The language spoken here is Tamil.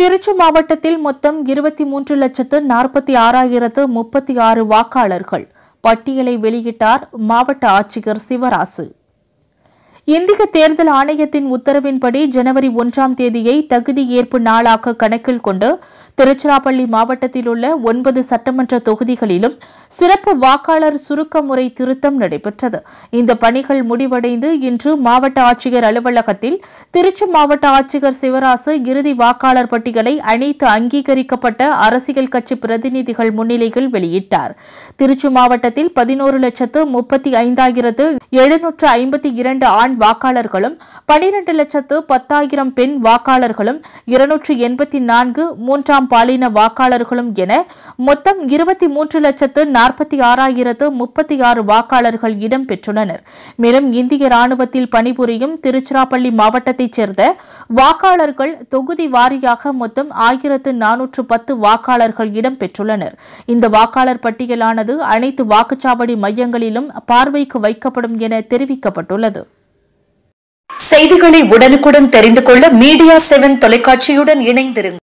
திருச்சி மாவட்டத்தில் மொத்தம் இருபத்தி மூன்று லட்சத்து நாற்பத்தி ஆறாயிரத்து முப்பத்தி ஆறு வாக்காளர்கள் பட்டியலை வெளியிட்டார் மாவட்ட ஆட்சியர் சிவராசு இந்திய தேர்தல் ஆணையத்தின் உத்தரவின்படி ஜனவரி ஒன்றாம் தேதியை தகுதி ஏற்பு நாளாக கணக்கில் கொண்டு திருச்சிராப்பள்ளி மாவட்டத்தில் உள்ள ஒன்பது சட்டமன்ற தொகுதிகளிலும் சிறப்பு வாக்காளர் சுருக்க முறை திருத்தம் நடைபெற்றது இந்த பணிகள் முடிவடைந்து இன்று மாவட்ட ஆட்சியர் அலுவலகத்தில் திருச்சி மாவட்ட ஆட்சியர் சிவராசு இறுதி வாக்காளர் பட்டியலை அனைத்து அங்கீகரிக்கப்பட்ட அரசியல் கட்சி பிரதிநிதிகள் முன்னிலையில் வெளியிட்டார் திருச்சி மாவட்டத்தில் பதினோரு லட்சத்து முப்பத்தி ஐந்தாயிரத்து எழுநூற்று ஐம்பத்தி இரண்டு ஆண் வாக்காளர்களும் பனிரண்டு லட்சத்து பத்தாயிரம் பெண் வாக்காளர்களும் இருநூற்று எண்பத்தி நான்கு மூன்றாம் பாலின வாக்காளர்களும் என மொத்தம் இருபத்தி மூன்று லட்சத்து நாற்பத்தி ஆறாயிரத்து முப்பத்தி ஆறு வாக்காளர்கள் இடம்பெற்றுள்ளனர் மேலும் இந்திய ராணுவத்தில் பணிபுரியும் திருச்சிராப்பள்ளி மாவட்டத்தைச் சேர்ந்த வாக்காளர்கள் தொகுதி வாரியாக மொத்தம் ஆயிரத்து நானூற்று பத்து வாக்காளர்கள் இடம்பெற்றுள்ளனர் இந்த வாக்காளர் பட்டியலானது அனைத்து வாக்குச்சாவடி மையங்களிலும் பார்வைக்கு வைக்கப்படும் என தெரிவிக்கப்பட்டுள்ளது செய்திகளை உடனுக்குடன் தெரிந்து கொள்ள மீடியா செவன் தொலைக்காட்சியுடன் இணைந்திருங்கள்